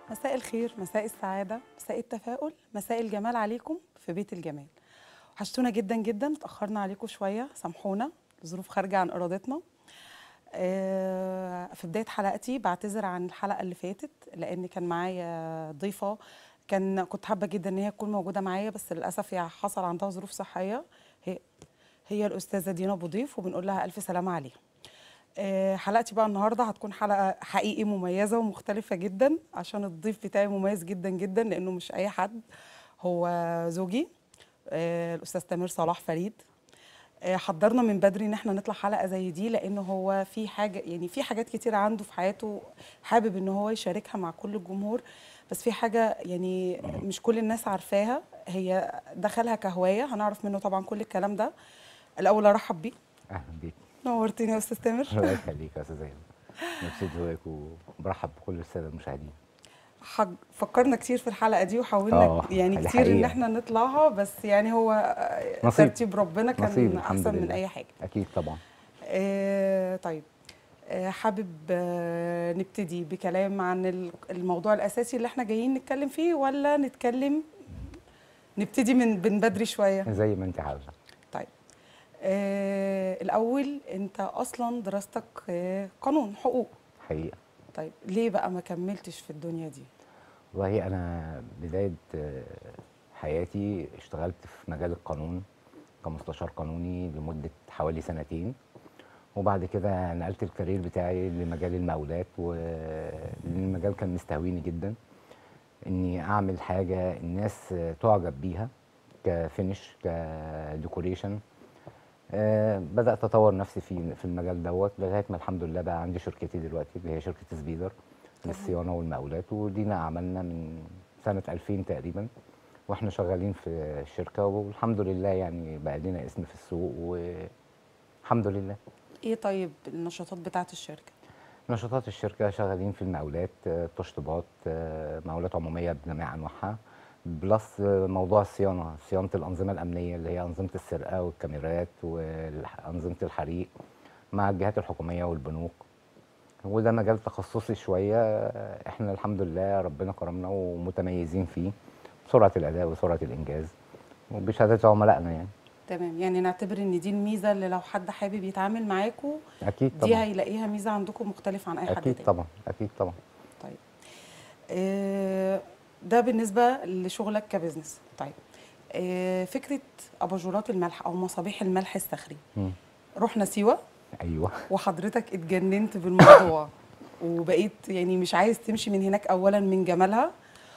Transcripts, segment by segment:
مساء الخير مساء السعادة مساء التفاؤل مساء الجمال عليكم في بيت الجمال وحشتونا جدا جدا اتأخرنا عليكم شوية سامحونا ظروف خارجة عن إرادتنا آه، في بداية حلقتي بعتذر عن الحلقة اللي فاتت لأن كان معايا ضيفة كان كنت حابة جدا إن هي تكون موجودة معايا بس للأسف هي حصل عندها ظروف صحية هي هي الأستاذة دينا أبو ضيف وبنقول لها ألف سلامة عليها آه، حلقتي بقى النهارده هتكون حلقه حقيقي مميزه ومختلفه جدا عشان الضيف بتاعي مميز جدا جدا لانه مش اي حد هو زوجي آه، الاستاذ تامر صلاح فريد آه، حضرنا من بدري ان احنا نطلع حلقه زي دي لان هو في حاجه يعني في حاجات كتير عنده في حياته حابب ان هو يشاركها مع كل الجمهور بس في حاجه يعني مش كل الناس عارفاها هي دخلها كهوايه هنعرف منه طبعا كل الكلام ده الاول ارحب بيه اهلا بيك نورتني يا استاذ تامر الله يخليك يا استاذ ايمن مبسوط بوقك وبرحب بكل الساده المشاهدين حج... فكرنا كتير في الحلقه دي وحاولنا آه، يعني دي كتير ان حقيقة. احنا نطلعها بس يعني هو آه، نصيب. ترتيب ربنا كان نصيب الحمد احسن من لله. اي حاجه اكيد طبعا آه طيب آه حابب آه نبتدي بكلام عن ال- الموضوع الاساسي اللي احنا جايين نتكلم فيه ولا نتكلم نبتدي من من بدري شويه زي ما انت عاوزه طيب آه الاول انت اصلا دراستك آه قانون حقوق حقيقه طيب ليه بقى ما كملتش في الدنيا دي والله انا بدايه آه، حياتي اشتغلت في مجال القانون كمستشار قانوني لمده حوالي سنتين وبعد كده نقلت الكارير بتاعي لمجال المقاولات والمجال كان مستهويني جدا اني اعمل حاجه الناس آه، تعجب بيها كفينش كديكوريشن آه، بدات اطور نفسي في في المجال دوت لغايه ما الحمد لله بقى عندي شركتي دلوقتي اللي هي شركه سبيدر للصيانه والمقاولات ودينا عملنا من سنه 2000 تقريبا واحنا شغالين في الشركه والحمد لله يعني بقى لنا اسم في السوق والحمد لله ايه طيب النشاطات بتاعه الشركه نشاطات الشركه شغالين في المقاولات آه، تشطيبات آه، مقاولات عموميه بجميع انواعها بلس آه، موضوع الصيانه صيانه الانظمه الامنيه اللي هي انظمه السرقه والكاميرات وانظمه الحريق مع الجهات الحكوميه والبنوك وده مجال تخصصي شويه آه، احنا الحمد لله ربنا كرمنا ومتميزين فيه بسرعه الاداء وسرعه الانجاز وبشهاده عملائنا يعني تمام يعني نعتبر ان دي الميزه اللي لو حد حابب يتعامل معاكم اكيد دي طبعا هيلاقيها ميزه عندكم مختلفه عن اي حد اكيد تاني طبعا اكيد طبعا طيب آه، ده بالنسبه لشغلك كبزنس طيب آه، فكره اباجورات الملح او مصابيح الملح الصخري مم. رحنا سيوه ايوه وحضرتك اتجننت بالموضوع وبقيت يعني مش عايز تمشي من هناك اولا من جمالها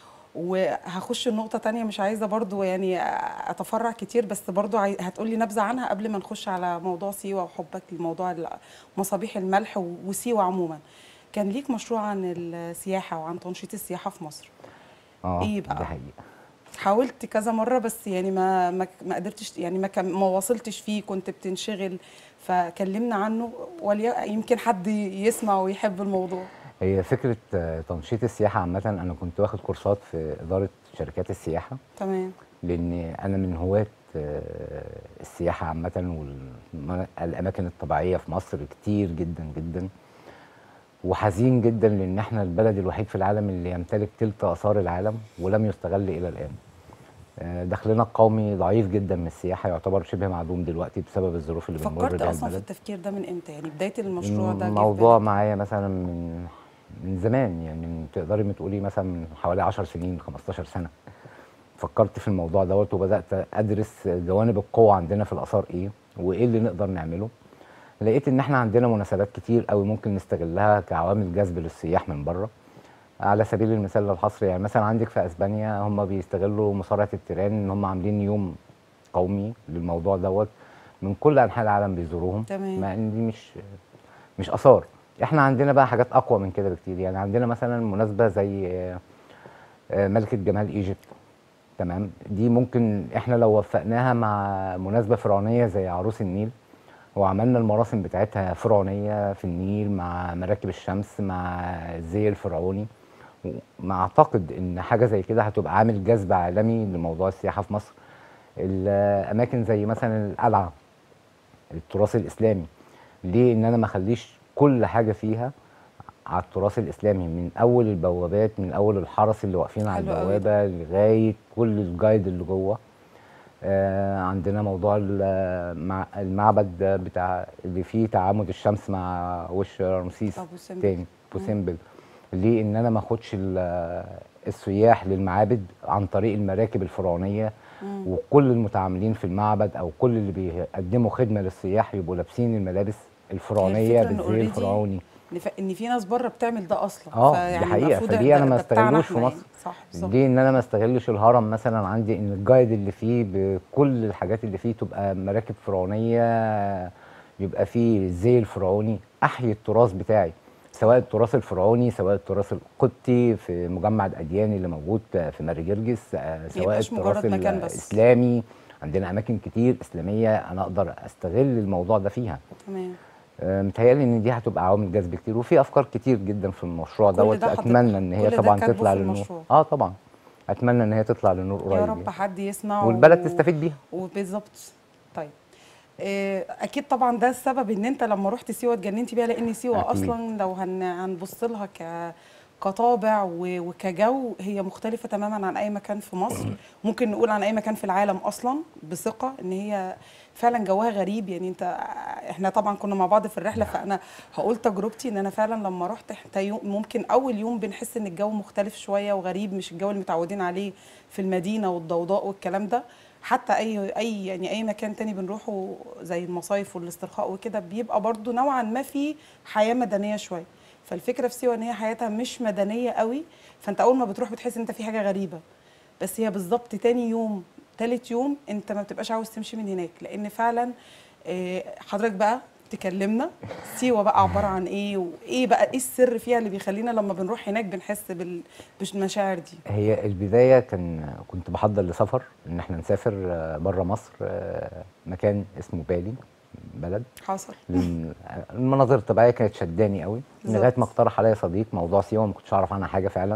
وهخش النقطة تانية مش عايزة برضو يعني أتفرع كتير بس برضو عاي... هتقولي نبذة عنها قبل ما نخش على موضوع سيوة وحبك لموضوع ال- مصابيح الملح و- وسيوة عموما كان ليك مشروع عن السياحة وعن تنشيط السياحة في مصر اه إيه بقى؟ دي حقيقه حاولت كذا مرة بس يعني ما ما, ما قدرتش يعني ما, كم ما واصلتش فيه كنت بتنشغل فكلمنا عنه ولي يمكن حد يسمع ويحب الموضوع هي فكرة آه، تنشيط السياحة عامة أنا كنت واخد كورسات في إدارة شركات السياحة تمام لأن أنا من هواة آه، السياحة عامة والأماكن الطبيعية في مصر كتير جدا جدا وحزين جدا لأن إحنا البلد الوحيد في العالم اللي يمتلك تلت آثار العالم ولم يستغل إلى الآن آه، دخلنا القومي ضعيف جدا من السياحة يعتبر شبه معدوم دلوقتي بسبب الظروف اللي بنمر فكرت بيها اصلا في البلد التفكير ده من امتى يعني بدايه المشروع ده جه في الموضوع بالك؟ معايا مثلا من من زمان يعني من تقدري ما تقولي مثلا من حوالي 10 سنين 15 سنه فكرت في الموضوع دوت وبدات ادرس جوانب القوه عندنا في الاثار ايه وايه اللي نقدر نعمله لقيت ان احنا عندنا مناسبات كتير قوي ممكن نستغلها كعوامل جذب للسياح من بره على سبيل المثال للحصر يعني مثلا عندك في اسبانيا هم بيستغلوا مصارعه التيران ان هم عاملين يوم قومي للموضوع دوت من كل انحاء العالم بيزوروهم تمام. مع ان دي مش مش اثار احنا عندنا بقى حاجات اقوى من كده بكتير يعني عندنا مثلا مناسبه زي آه، آه، ملكه جمال ايجيبت تمام دي ممكن احنا لو وفقناها مع مناسبه فرعونيه زي عروس النيل وعملنا المراسم بتاعتها فرعونيه في النيل مع مراكب الشمس مع الزي الفرعوني ما اعتقد ان حاجه زي كده هتبقى عامل جذب عالمي لموضوع السياحه في مصر الاماكن زي مثلا القلعه التراث الاسلامي ليه ان انا ما اخليش كل حاجه فيها على التراث الاسلامي من اول البوابات من اول الحرس اللي واقفين على حلو قوي البوابه لغايه كل الجايد اللي جوه آه، عندنا موضوع المع- المعبد بتاع اللي فيه تعامد الشمس مع وش رمسيس أبو سمبل. تاني بوسمبل ليه ان انا ما اخدش ال- السياح للمعابد عن طريق المراكب الفرعونيه مم. وكل المتعاملين في المعبد او كل اللي بيقدموا خدمه للسياح يبقوا لابسين الملابس الفرعونيه الفكرة إن بالزي already الفرعوني ان ف- ان في ناس بره بتعمل ده اصلا آه، دي فيعني حقيقة. المفروض فدي ده- أنا ما ده بتاعنا استغلوش في إحنا مصر. يعني. صح بالظبط ليه ان انا ما استغلش الهرم مثلا عندي ان الجايد اللي فيه بكل الحاجات اللي فيه تبقى مراكب فرعونيه يبقى فيه الزي الفرعوني احيي التراث بتاعي سواء التراث الفرعوني سواء التراث القبطي في مجمع الاديان اللي موجود في ماري جرجس آه، سواء يبقاش التراث مجرد مكان بس. الاسلامي عندنا اماكن كتير اسلاميه انا اقدر استغل الموضوع ده فيها تمام آه، متهيألي ان دي هتبقى عوامل جذب كتير وفي افكار كتير جدا في المشروع كل دوت ده حضرتك- اتمنى ان هي كل ده طبعا كاتبه تطلع في للنور المشروع. اه طبعا اتمنى ان هي تطلع للنور قريب يا رب يعني. حد يسمع والبلد و- تستفيد بيها وبالظبط طيب آه، اكيد طبعا ده السبب ان انت لما رحت سيوه اتجننتي بيها لان سيوه أكيد. اصلا لو هن هنبص لها ك كطابع و- وكجو هي مختلفة تماما عن أي مكان في مصر ممكن نقول عن أي مكان في العالم أصلا بثقة إن هي فعلا جوها غريب يعني أنت إحنا طبعا كنا مع بعض في الرحلة فأنا هقول تجربتي إن أنا فعلا لما رحت حتى يوم ممكن أول يوم بنحس إن الجو مختلف شوية وغريب مش الجو اللي متعودين عليه في المدينة والضوضاء والكلام ده حتى اي اي يعني اي مكان تاني بنروحه زي المصايف والاسترخاء وكده بيبقى برضو نوعا ما في حياه مدنيه شويه فالفكره في سيوه ان هي حياتها مش مدنيه قوي فانت اول ما بتروح بتحس ان انت في حاجه غريبه بس هي بالظبط تاني يوم تالت يوم انت ما بتبقاش عاوز تمشي من هناك لان فعلا آه، حضرتك بقى تكلمنا سيوه بقى عباره عن ايه وايه بقى ايه السر فيها اللي بيخلينا لما بنروح هناك بنحس بال- بالمشاعر دي هي البدايه كان كنت بحضر لسفر ان احنا نسافر بره مصر آه، مكان اسمه بالي بلد حصل لل- المناظر الطبيعيه كانت شداني قوي بالظبط. لغايه ما اقترح عليا صديق موضوع سيوه ما كنتش اعرف عنها حاجه فعلا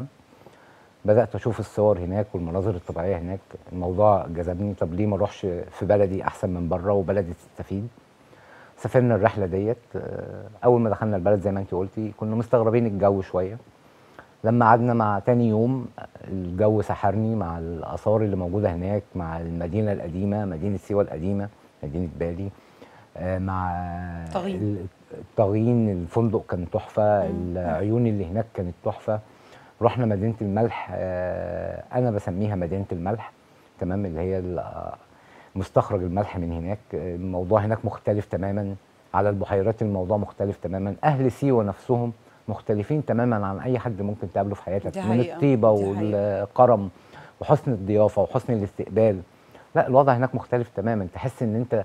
بدات اشوف الصور هناك والمناظر الطبيعيه هناك الموضوع جذبني طب ليه ما اروحش في بلدي احسن من بره وبلدي تستفيد سافرنا الرحله ديت آه، اول ما دخلنا البلد زي ما انت قلتي كنا مستغربين الجو شويه لما قعدنا مع تاني يوم الجو سحرني مع الاثار اللي موجوده هناك مع المدينه القديمه مدينه سيوه القديمه مدينه بالي آه، مع طاغين. ال- الطاغين الفندق كان تحفه العيون اللي هناك كانت تحفه رحنا مدينه الملح آه، انا بسميها مدينه الملح تمام اللي هي ال- آه، مستخرج الملح من هناك آه، الموضوع هناك مختلف تماما على البحيرات الموضوع مختلف تماما اهل سيوه نفسهم مختلفين تماما عن اي حد ممكن تقابله في حياتك دي من حقيقة، الطيبه دي حقيقة. والكرم وحسن الضيافه وحسن الاستقبال لا الوضع هناك مختلف تماما تحس ان انت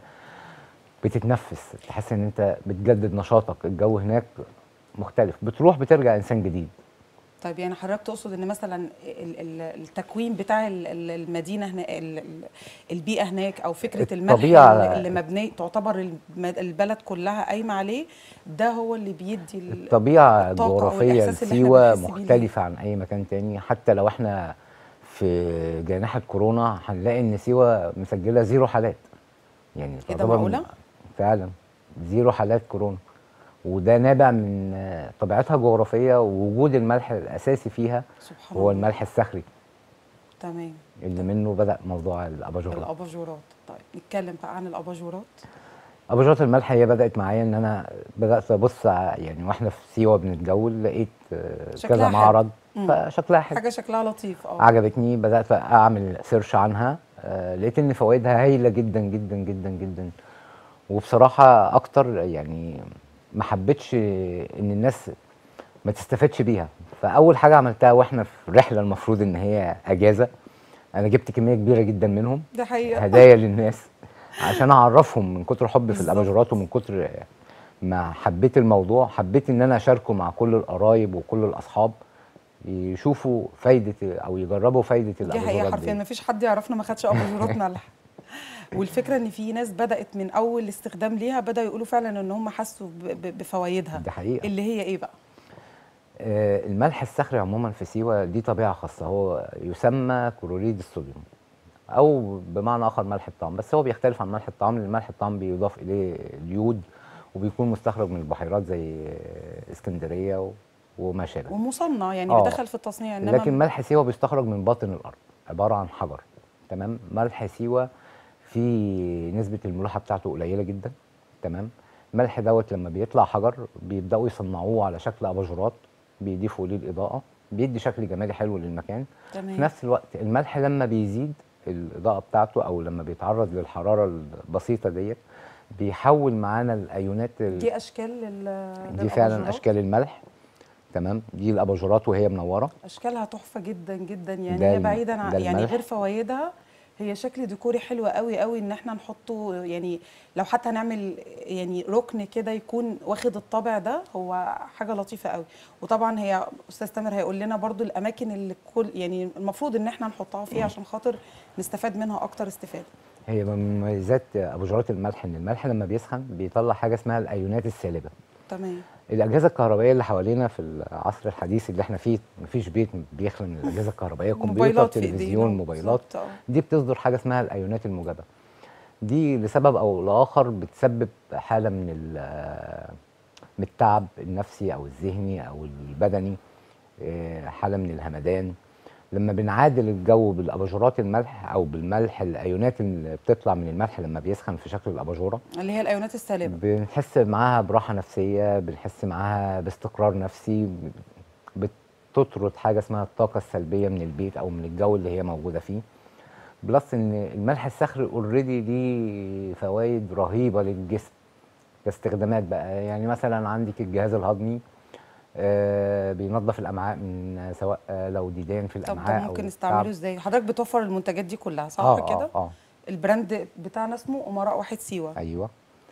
بتتنفس تحس ان انت بتجدد نشاطك الجو هناك مختلف بتروح بترجع انسان جديد طيب يعني حضرتك تقصد ان مثلا ال- ال- التكوين بتاع ال- ال- المدينه هنا ال- ال- البيئه هناك او فكره الملح الطبيعة- اللي- اللي مبنيه تعتبر الم- البلد كلها قايمه عليه ده هو اللي بيدي ال- الطبيعه الطاقة أو الجغرافيه الإحساس اللي إحنا لسيوه بنحس بيه مختلفه عن اي مكان تاني حتى لو احنا في جائحه كورونا هنلاقي ان سيوه مسجله زيرو حالات يعني إيه ده تعتبر معقولة؟ فعلا زيرو حالات كورونا وده نابع من آه، طبيعتها الجغرافيه ووجود الملح الاساسي فيها سبحان هو الله الملح الصخري تمام اللي منه بدا موضوع الاباجورات الاباجورات طيب نتكلم بقى عن الاباجورات اباجورات الملح هي بدات معايا ان انا بدات ابص ع- يعني واحنا في سيوه بنتجول لقيت آه، شكلها كذا حلو. معرض مم. فشكلها حلو حاجه شكلها لطيف اه عجبتني بدات اعمل سيرش عنها آه، لقيت ان فوائدها هايله جدا جدا جدا جدا وبصراحه اكتر يعني ما حبيتش ان الناس ما تستفادش بيها فاول حاجه عملتها واحنا في رحله المفروض ان هي اجازه انا جبت كميه كبيره جدا منهم ده حقيقه هدايا للناس عشان اعرفهم من كتر حبي في بالظبط. الاباجورات ومن كتر ما حبيت الموضوع حبيت ان انا اشاركه مع كل القرايب وكل الاصحاب يشوفوا فايده او يجربوا فايده دي الاباجورات حقيقه حرفيا دي. ما فيش حد يعرفنا ما خدش اباجورات ملح والفكره ان في ناس بدات من اول استخدام ليها بداوا يقولوا فعلا ان هم حسوا ب- ب- بفوائدها دي حقيقه اللي هي ايه بقى آه، الملح الصخري عموما في سيوه دي طبيعه خاصه هو يسمى كلوريد الصوديوم او بمعنى اخر ملح الطعام بس هو بيختلف عن ملح الطعام لان ملح الطعام بيضاف اليه اليود وبيكون مستخرج من البحيرات زي آه، اسكندريه و- وما شابه ومصنع يعني آه. بدخل في التصنيع انما لكن ملح سيوه بيستخرج من باطن الارض عباره عن حجر تمام ملح سيوه في نسبه الملوحه بتاعته قليله جدا تمام ملح دوت لما بيطلع حجر بيبداوا يصنعوه على شكل اباجورات بيضيفوا ليه الاضاءه بيدي شكل جمالي حلو للمكان في تمام نفس الوقت الملح لما بيزيد الاضاءه بتاعته او لما بيتعرض للحراره البسيطه ديت بيحول معانا الايونات ال- دي اشكال لل دي فعلا للأباجورات. اشكال الملح تمام دي الاباجورات وهي منوره اشكالها تحفه جدا جدا يعني ده هي الم- بعيدا عن ده يعني الملح. غير فوائدها هي شكل ديكوري حلو قوي قوي ان احنا نحطه يعني لو حتى هنعمل يعني ركن كده يكون واخد الطابع ده هو حاجه لطيفه قوي وطبعا هي استاذ تامر هيقول لنا برضو الاماكن اللي كل يعني المفروض ان احنا نحطها فيها عشان خاطر نستفاد منها اكتر استفاده هي من مميزات اباجورات الملح ان الملح لما بيسخن بيطلع حاجه اسمها الايونات السالبه تمام الاجهزه الكهربائيه اللي حوالينا في العصر الحديث اللي احنا فيه مفيش بيت بيخلى من الاجهزه الكهربائيه كمبيوتر موبايلات في تلفزيون إيدينا. موبايلات بالظبط، آه. دي بتصدر حاجه اسمها الايونات الموجبه دي لسبب او لاخر بتسبب حاله من ال- من التعب النفسي او الذهني او البدني إيه، حاله من الهمدان لما بنعادل الجو بالاباجورات الملح او بالملح الايونات اللي بتطلع من الملح لما بيسخن في شكل الاباجوره اللي هي الايونات السالبه بنحس معاها براحه نفسيه بنحس معاها باستقرار نفسي بتطرد حاجه اسمها الطاقه السلبيه من البيت او من الجو اللي هي موجوده فيه بلس ان الملح الصخري اوريدي ليه فوائد رهيبه للجسم كاستخدامات بقى يعني مثلا عندك الجهاز الهضمي آه بينظف الامعاء من سواء آه لو ديدان في طب ده الامعاء ممكن او نستعمله تعب. ازاي حضرتك بتوفر المنتجات دي كلها صح اه كده اه اه البراند بتاعنا اسمه امراء واحد سيوه ايوه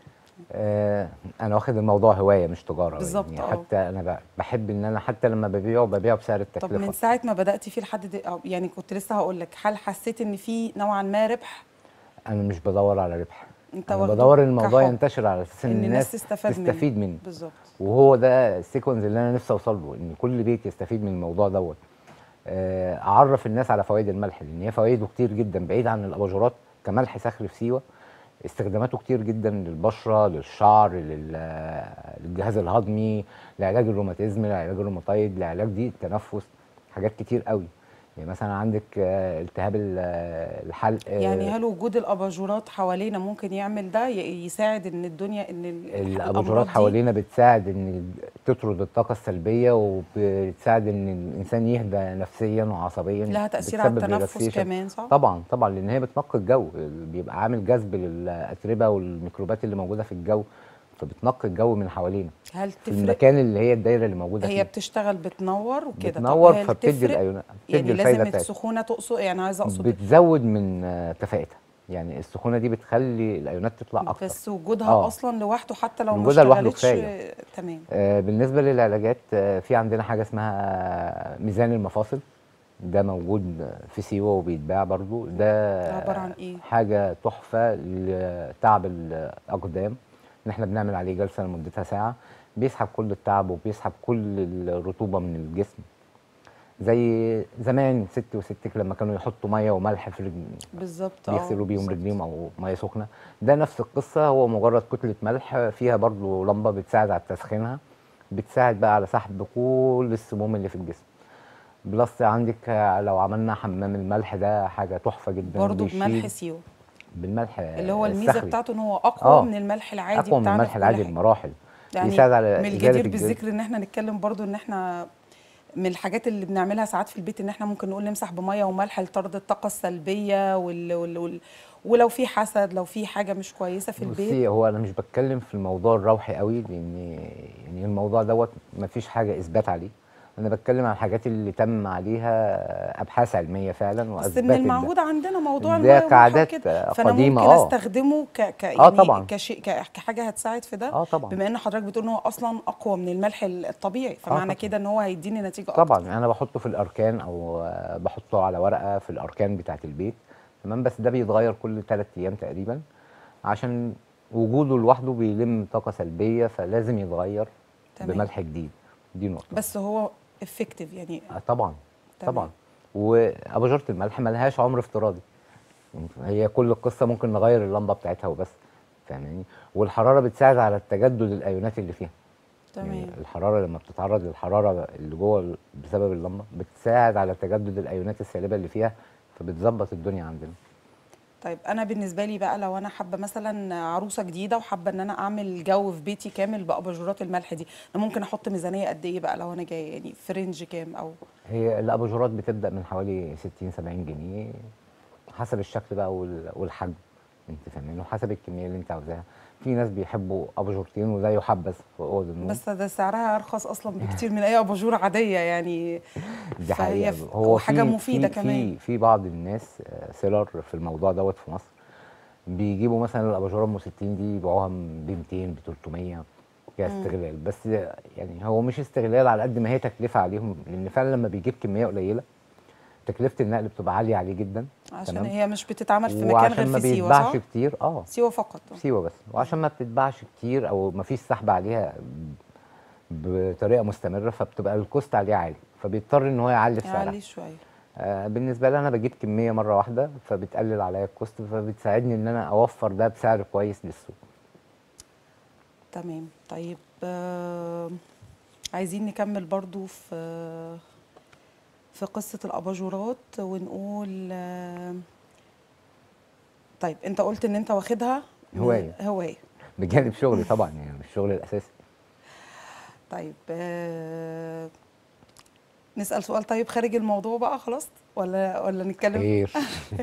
آه انا واخد الموضوع هوايه مش تجاره بالظبط، يعني آه. حتى انا ب- بحب ان انا حتى لما ببيعه ببيعه بسعر طب التكلفه من ساعه ما بدات فيه لحد دي أو يعني كنت لسه هقول لك هل حسيت ان في نوعا ما ربح انا مش بدور على ربح انت انا واخده بدور ان الموضوع كحب، ينتشر على اساس ان, ان الناس تستفاد منه تستفيد منه بالظبط وهو ده السيكونس اللي انا نفسي اوصل له ان كل بيت يستفيد من الموضوع دوت آه، اعرف الناس على فوائد الملح لان هي فوائده كتير جدا بعيد عن الاباجورات كملح صخري في سيوه استخداماته كتير جدا للبشره للشعر لل- للجهاز الهضمي لعلاج الروماتيزم لعلاج الروماتايد لعلاج ضيق التنفس حاجات كتير قوي يعني مثلا عندك آه، التهاب ال- آه، الحلق آه، يعني هل وجود الاباجورات حوالينا ممكن يعمل ده ي- يساعد ان الدنيا ان ال- الأمراض الاباجورات دي- حوالينا بتساعد ان تطرد الطاقه السلبيه وبتساعد ان الانسان يهدى نفسيا وعصبيا لها تاثير على بتسبب التنفس relaxation. كمان صح طبعا طبعا لان هي بتنقي الجو بيبقى عامل جذب للاتربه والميكروبات اللي موجوده في الجو فبتنقي الجو من حوالينا هل في تفرق المكان اللي هي الدايره اللي موجوده هي فيه بتشتغل بتنور وكده طب بتنور هل فبتدي تفرق؟ الايونات بتدي يعني الفايده لازم بتاعتها السخونه تقصد يعني عايزه اقصد بتزود من آه، كفاءتها يعني السخونه دي بتخلي الايونات تطلع اكتر بس وجودها آه. اصلا لوحده حتى لو ما وجودها لوحده اشتغلتش كفاية. آه، تمام آه، بالنسبة للعلاجات آه، في عندنا حاجة اسمها ميزان المفاصل ده موجود في سيوة وبيتباع برضو ده ده عبارة عن إيه؟ حاجة تحفة لتعب الأقدام إن إحنا بنعمل عليه جلسة لمدتها ساعة بيسحب كل التعب وبيسحب كل الرطوبة من الجسم زي زمان ستي وستك لما كانوا يحطوا مية وملح في رجل بالظبط اه بيغسلوا بيهم بالظبط. رجليهم او ميه سخنه ده نفس القصه هو مجرد كتله ملح فيها برضو لمبه بتساعد على تسخينها بتساعد بقى على سحب كل السموم اللي في الجسم بلس عندك لو عملنا حمام الملح ده حاجه تحفه جدا برضه وبيشيل بملح سيوه بالملح اللي هو الميزه الصخري. بتاعته ان هو اقوى آه. من الملح العادي اقوى من بتاعنا الملح في كل العادي حاجة. بمراحل يعني بيساعد على من إزالة الجدير الجلد. بالذكر ان احنا نتكلم برضو ان احنا من الحاجات اللي بنعملها ساعات في البيت ان احنا ممكن نقول نمسح بميه وملح لطرد الطاقه السلبيه وال... وال... وال... ولو في حسد لو في حاجه مش كويسه في البيت بصي هو انا مش بتكلم في الموضوع الروحي قوي لان يعني الموضوع دوت ما فيش حاجه اثبات عليه انا بتكلم عن الحاجات اللي تم عليها ابحاث علميه فعلا بس واثبتت من ده. المعهود عندنا موضوع ده الميه والملح كعادات وكده فانا قديمة، ممكن آه. استخدمه ك... ك... يعني آه طبعاً. كشيء ك... كحاجه هتساعد في ده اه طبعا بما ان حضرتك بتقول ان هو اصلا اقوى من الملح الطبيعي فمعنى طبعاً. كده ان هو هيديني نتيجه اكتر طبعا انا بحطه في الاركان او آه، بحطه على ورقه في الاركان بتاعه البيت تمام بس ده بيتغير كل ثلاث ايام تقريبا عشان وجوده لوحده بيلم طاقه سلبيه فلازم يتغير تمام. بملح جديد دي نقطه بس هو افكتيف يعني آه طبعا تمام. طبعا واباجوره الملح ملهاش عمر افتراضي هي كل القصه ممكن نغير اللمبه بتاعتها وبس فاهماني والحراره بتساعد على التجدد الايونات اللي فيها يعني تمام الحراره لما بتتعرض للحراره اللي جوه ال- بسبب اللمبه بتساعد على تجدد الايونات السالبه اللي فيها فبتظبط الدنيا عندنا طيب انا بالنسبه لي بقى لو انا حابه مثلا عروسه جديده وحابه ان انا اعمل جو في بيتي كامل باباجورات الملح دي انا ممكن احط ميزانيه قد ايه بقى لو انا جايه يعني في رينج كام او هي الاباجورات بتبدا من حوالي 60 70 جنيه حسب الشكل بقى وال- والحجم انت فاهمين وحسب الكميه اللي انت عاوزاها في ناس بيحبوا اباجورتين وده يحبذ في اوض النوم بس ده سعرها ارخص اصلا بكتير من اي اباجوره عاديه يعني دي فهي حقيقه ف- هو وحاجة في- مفيدة في كمان. في في بعض الناس آه، سيلر في الموضوع دوت في مصر بيجيبوا مثلا الاباجوره ام 60 دي يبيعوها ب 200 ب 300 فيها استغلال بس يعني هو مش استغلال على قد ما هي تكلفه عليهم لان فعلا لما بيجيب كميه قليله تكلفه النقل بتبقى عاليه عليه جدا عشان تمام؟ هي مش بتتعمل في مكان وعشان غير ما في سيوه بيتباعش صح؟ كتير اه سيوه فقط سيوه بس وعشان ما بتتباعش كتير او ما فيش سحب عليها بطريقه مستمره فبتبقى الكوست عليها عالي فبيضطر ان هو يعلي في سعرها يعلي شويه آه، بالنسبه لي انا بجيب كميه مره واحده فبتقلل عليا الكوست فبتساعدني ان انا اوفر ده بسعر كويس للسوق تمام طيب آه عايزين نكمل برضو في في قصة الأباجورات ونقول آه طيب أنت قلت إن أنت واخدها من- هواية. هواية بجانب شغلي طبعا يعني مش الشغل الاساسي طيب آه نسأل سؤال طيب خارج الموضوع بقى خلاص ولا ولا نتكلم خير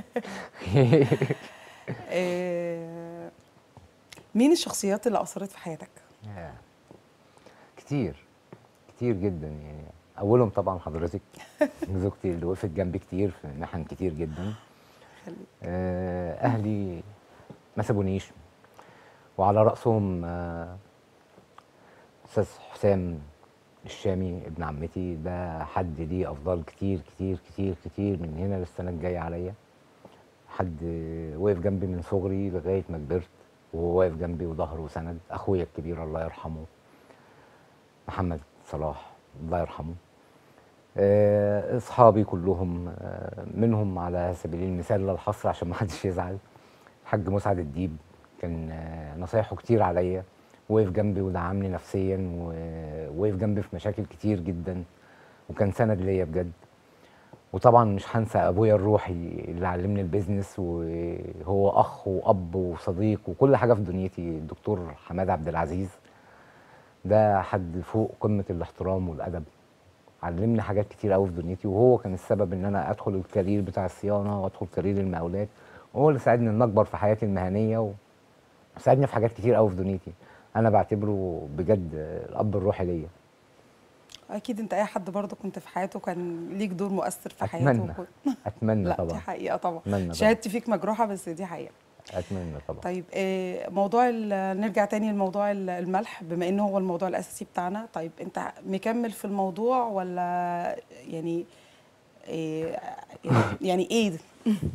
آه مين الشخصيات اللي أثرت في حياتك؟ آه، كتير كتير جدا يعني اولهم طبعا حضرتك زوجتي اللي وقفت جنبي كتير في محن كتير جدا خليك آه، اهلي ما سابونيش وعلى راسهم آه، استاذ حسام الشامي ابن عمتي ده حد ليه افضال كتير كتير كتير كتير من هنا للسنه الجايه عليا حد وقف جنبي من صغري لغايه ما كبرت وهو واقف جنبي وظهر وسند اخويا الكبير الله يرحمه محمد صلاح الله يرحمه آه، اصحابي كلهم آه، منهم على سبيل المثال لا الحصر عشان ما حدش يزعل الحاج مسعد الديب كان آه، نصايحه كتير عليا وقف جنبي ودعمني نفسيا ووقف جنبي في مشاكل كتير جدا وكان سند ليا بجد وطبعا مش هنسى ابويا الروحي اللي علمني البيزنس وهو اخ واب وصديق وكل حاجه في دنيتي الدكتور حماد عبد العزيز ده حد فوق قمه الاحترام والادب علمني حاجات كتير قوي في دنيتي وهو كان السبب ان انا ادخل الكارير بتاع الصيانه وادخل كارير المقاولات وهو اللي ساعدني ان اكبر في حياتي المهنيه وساعدني في حاجات كتير قوي في دنيتي انا بعتبره بجد الاب الروحي ليا أكيد أنت أي حد برضو كنت في حياته كان ليك دور مؤثر في أتمنى. حياته وكل- اتمنى لا دي طبعا حقيقة طبعا اتمنى طبعا شهادتي فيك مجروحة بس دي حقيقة اتمنى طبعا طيب آه، موضوع ال- نرجع تاني لموضوع ال- الملح بما انه هو الموضوع الاساسي بتاعنا طيب انت مكمل في الموضوع ولا يعني آه، يعني ايه ده؟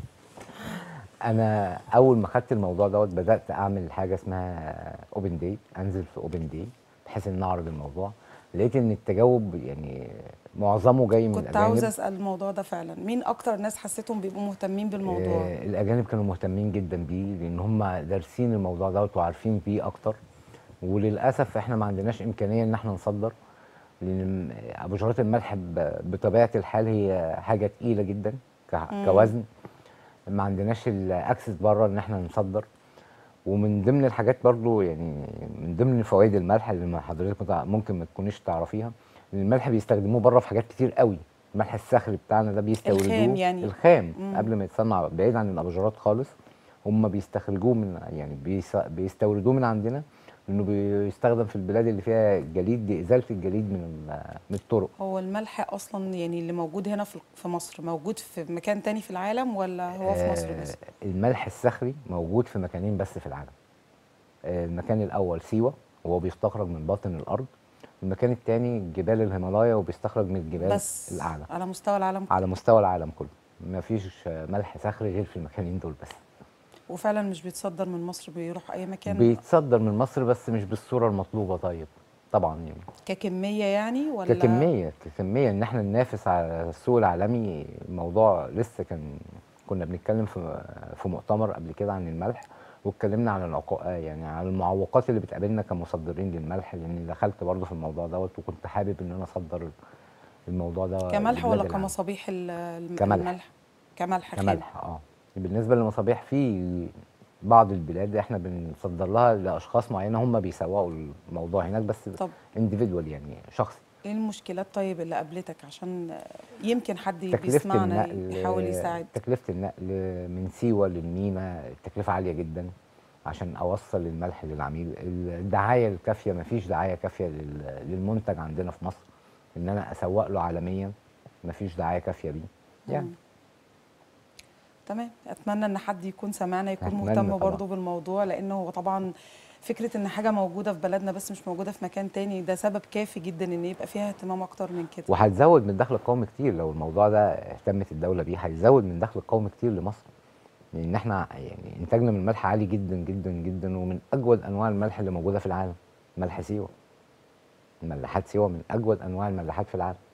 انا اول ما خدت الموضوع دوت بدات اعمل حاجه اسمها اوبن داي انزل في اوبن داي بحيث ان اعرض الموضوع لقيت ان التجاوب يعني معظمه جاي من كنت الاجانب عاوزه اسال الموضوع ده فعلا مين اكتر ناس حسيتهم بيبقوا مهتمين بالموضوع آه الاجانب كانوا مهتمين جدا بيه لان هم دارسين الموضوع دوت وعارفين بيه اكتر وللاسف احنا ما عندناش امكانيه ان احنا نصدر لان اباجورات الملح ب- بطبيعه الحال هي حاجه تقيله جدا ك- مم. كوزن ما عندناش الاكسس بره ان احنا نصدر ومن ضمن الحاجات برضو يعني من ضمن فوائد الملح اللي ما حضرتك متع- ممكن ما تكونيش تعرفيها ان الملح بيستخدموه بره في حاجات كتير قوي الملح الصخري بتاعنا ده بيستوردوه الخام يعني. الخام مم. قبل ما يتصنع بعيد عن الاباجورات خالص هم بيستخرجوه من يعني بيس- بيستوردوه من عندنا لانه بيستخدم في البلاد اللي فيها جليد لازاله الجليد من ال- من الطرق هو الملح اصلا يعني اللي موجود هنا في في مصر موجود في مكان تاني في العالم ولا هو في مصر بس آه، الملح الصخري موجود في مكانين بس في العالم آه، المكان الاول سيوه وهو بيستخرج من باطن الارض المكان الثاني جبال الهيمالايا وبيستخرج من الجبال بس الاعلى على مستوى العالم على مستوى العالم كله ما فيش ملح صخري غير في المكانين دول بس وفعلا مش بيتصدر من مصر بيروح اي مكان بيتصدر من مصر بس مش بالصوره المطلوبه طيب طبعا يعني ككميه يعني ولا ككميه ككميه ان احنا ننافس على السوق العالمي الموضوع لسه كان كنا بنتكلم في في مؤتمر قبل كده عن الملح واتكلمنا عن العقو... يعني عن المعوقات اللي بتقابلنا كمصدرين للملح لان دخلت برضه في الموضوع دوت وكنت حابب ان انا اصدر الموضوع ده كملح لبلاد ولا العالم. كمصابيح ال- الم- كملح. الملح كملح خام. كملح اه بالنسبه للمصابيح في بعض البلاد احنا بنصدر لها لاشخاص معينه هم بيسوقوا الموضوع هناك بس طب انديفيدوال يعني شخصي ايه المشكلات طيب اللي قابلتك عشان يمكن حد تكلفه بيسمعنا النقل يحاول يساعد تكلفه النقل من سيوه للمينا التكلفه عاليه جدا عشان اوصل الملح للعميل الدعايه الكافيه مفيش دعايه كافيه لل- للمنتج عندنا في مصر ان انا اسوق له عالميا مفيش دعايه كافيه بيه يعني مم. تمام اتمنى ان حد يكون سمعنا يكون أتمنى مهتم طبعاً. برضه بالموضوع لانه هو طبعا فكره ان حاجه موجوده في بلدنا بس مش موجوده في مكان تاني ده سبب كافي جدا ان يبقى فيها اهتمام اكتر من كده وهتزود من الدخل القومي كتير لو الموضوع ده اهتمت الدوله بيه هيزود من الدخل القومي كتير لمصر لان احنا يعني انتاجنا من الملح عالي جدا جدا جدا ومن اجود انواع الملح اللي موجوده في العالم ملح سيوه ملاحات سيوه من اجود انواع الملاحات في العالم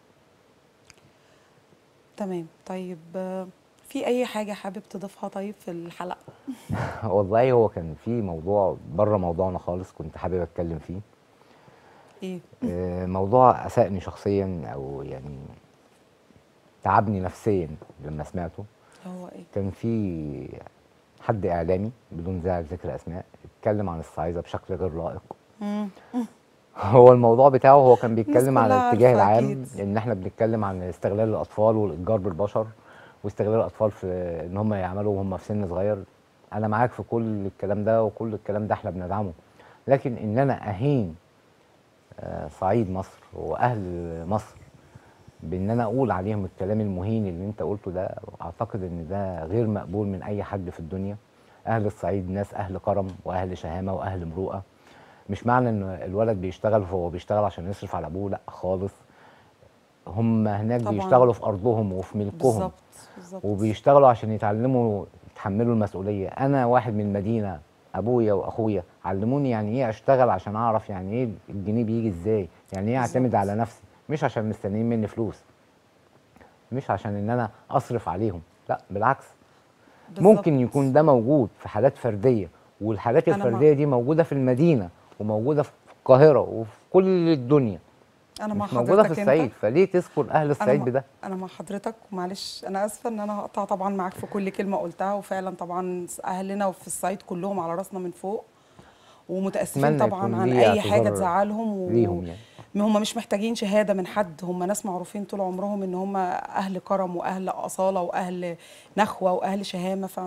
تمام طيب آه، في اي حاجه حابب تضيفها طيب في الحلقه والله هو كان في موضوع بره موضوعنا خالص كنت حابب اتكلم فيه ايه آه، موضوع اساءني شخصيا او يعني تعبني نفسيا لما سمعته هو ايه كان في حد اعلامي بدون داعي لذكر اسماء اتكلم عن الصعايده بشكل غير لائق مم. هو الموضوع بتاعه هو كان بيتكلم على كلها الاتجاه عارفة العام أكيد. ان احنا بنتكلم عن استغلال الاطفال والاتجار بالبشر واستغلال الاطفال في ان هم يعملوا وهم في سن صغير انا معاك في كل الكلام ده وكل الكلام ده احنا بندعمه لكن ان انا اهين آه، صعيد مصر واهل مصر بان انا اقول عليهم الكلام المهين اللي انت قلته ده اعتقد ان ده غير مقبول من اي حد في الدنيا اهل الصعيد ناس اهل كرم واهل شهامه واهل مروءه مش معنى ان الولد بيشتغل فهو بيشتغل عشان يصرف على ابوه لا خالص هم هناك طبعاً. بيشتغلوا في ارضهم وفي ملكهم بالظبط بالظبط وبيشتغلوا عشان يتعلموا يتحملوا المسؤوليه انا واحد من المدينه ابويا واخويا علموني يعني ايه اشتغل عشان اعرف يعني ايه الجنيه بيجي ازاي يعني ايه اعتمد بالظبط. على نفسي مش عشان مستنيين مني فلوس مش عشان ان انا اصرف عليهم لا بالعكس بالظبط. ممكن يكون ده موجود في حالات فرديه والحالات أنا مع- الفرديه دي موجوده في المدينه وموجوده في القاهره وفي كل الدنيا انا مع مش موجوده في حضرتك الصعيد انت فليه تذكر اهل الصعيد مع- بده انا مع حضرتك ومعلش انا اسفه ان انا هقطع طبعا معاك في كل كلمه قلتها وفعلا طبعا اهلنا في الصعيد كلهم على راسنا من فوق ومتاسفين أتمنى طبعا يكون عن ليه اي حاجه اعتذار تزعلهم و... ليهم يعني هم مش محتاجين شهاده من حد هم ناس معروفين طول عمرهم ان هم اهل كرم واهل اصاله واهل نخوه واهل شهامه ف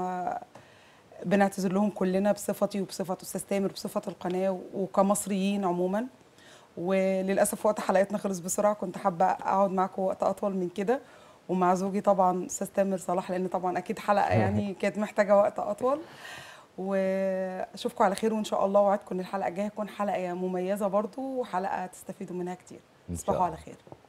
بنعتذر لهم كلنا بصفتي وبصفه استاذ تامر بصفه القناه وكمصريين عموما وللاسف وقت حلقتنا خلص بسرعه كنت حابه اقعد معاكم وقت اطول من كده ومع زوجي طبعا استاذ تامر صلاح لان طبعا اكيد حلقه يعني كانت محتاجه وقت اطول واشوفكم على خير وان شاء الله وعدكم ان الحلقه الجايه تكون حلقه مميزه برضو وحلقه تستفيدوا منها كتير إن شاء تصبحوا الله. على خير